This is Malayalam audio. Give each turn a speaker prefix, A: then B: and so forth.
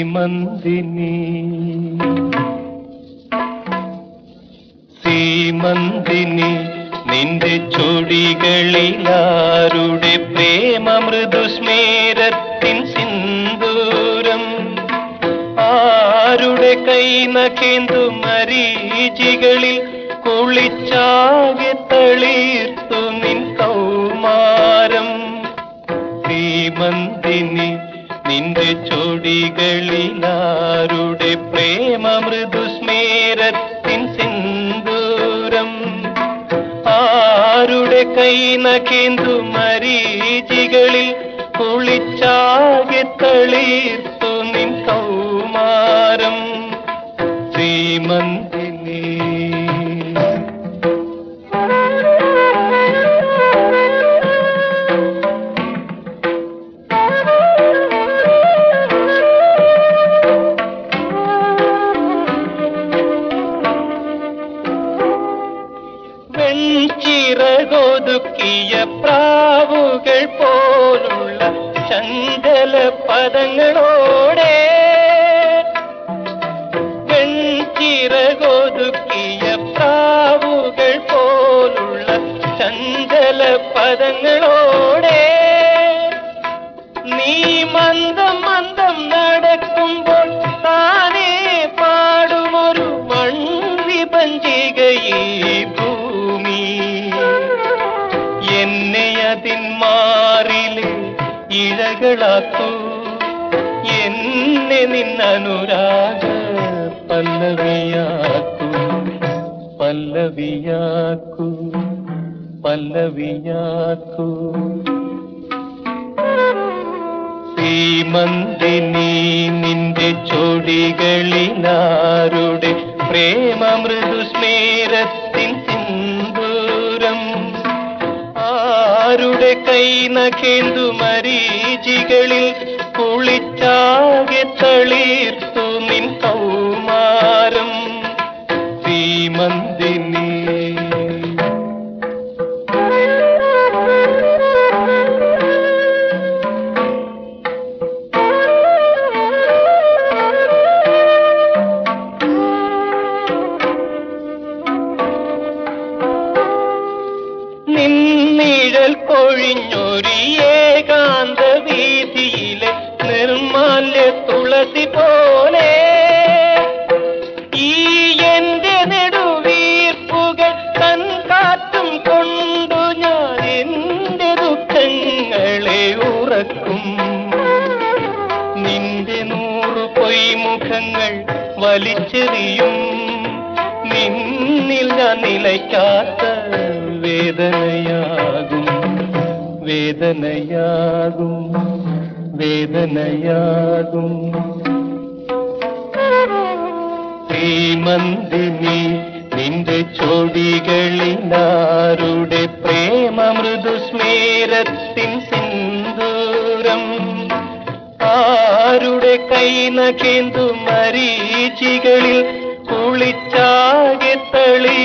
A: സീമന്തിനി സീമന്തിനി നിന്റെ ചൊടികളിലാരുടെ പ്രേമ മൃദുസ്മേരത്തിൻ സിന്ദൂരം ആരുടെ കൈ നഖേന്തു മരീചികളിൽ കുളിച്ചാകെ തളീർത്തു നിൻ കൗമാരം ശ്രീമന്തിനി നിന്റെ ചൊടികളിലാരുടെ പ്രേമ മൃദുസ്മേരത്തിൻ സിന്ദൂരം ആരുടെ കൈ നഖേന്തു മരീചികളിൽ കുളിച്ചാകെ തളീർത്തു നിൻ കൗമാരം ശ്രീമന്തിനി വെൺചിറകൊതുക്കിയ പ്രാവുകൾ പോലുള്ള ചഞ്ചല പദങ്ങളോടെ വെൺചിറകൊതുക്കിയ പ്രാവുകൾ പോലുള്ള ചഞ്ചല പദങ്ങളോടെ നീ മന്ദം മന്ദം നടക്കുമ്പോൾ താനേ പാടുമൊരു മൺവിപഞ്ചികയീ ഭൂമി എന്നെ അതിൻ മാറിലെ ഇഴകളാക്കൂ എന്നെ നിന്നനുരാഗ പല്ലവിയാക്കൂ പല്ലവിയാക്കൂ പല്ലവിയാക്കൂ ശ്രീമന്തിനി നിന്റെ ചൊടികളിലാരുടെ പ്രേമ മൃദുസ്മേരത്തിൻ സിന്ദൂരം ആരുടെ കൈ നഖേന്തു മരീചികളിൽ കുളിച്ചാകെ തളീർത്തു നിൻ കൗമാരം ശ്രീമന്തിനി നിന്നിഴൽ കൊഴിഞ്ഞൊരു ഏകാന്ത വീതിയിലെ നിർമാല്യ തുളസി പോലെ ഈ എന്റെ നെടുവീർപ്പുകൾ തൻ കാറ്റും കൊണ്ടു ഞാൻ എന്റെ ദുഃഖങ്ങളെ ഉറക്കും നിന്റെ നൂറു പൊയ്മുഖങ്ങൾ വലിച്ചെറിയും നിന്നിൽ ഞാൻ നിലയ്ക്കാത്ത വേദനയാകും വേദനയാകും വേദനയാകും ശ്രീമന്തിനി നിന്റെ ചൊടികളിലാരുടെ പ്രേമ മൃദുസ്മേരത്തിൻ സിന്ദൂരം ആരുടെ കൈ നഖേന്തു മരീചികളിൽ കുളിച്ചാകെ തളി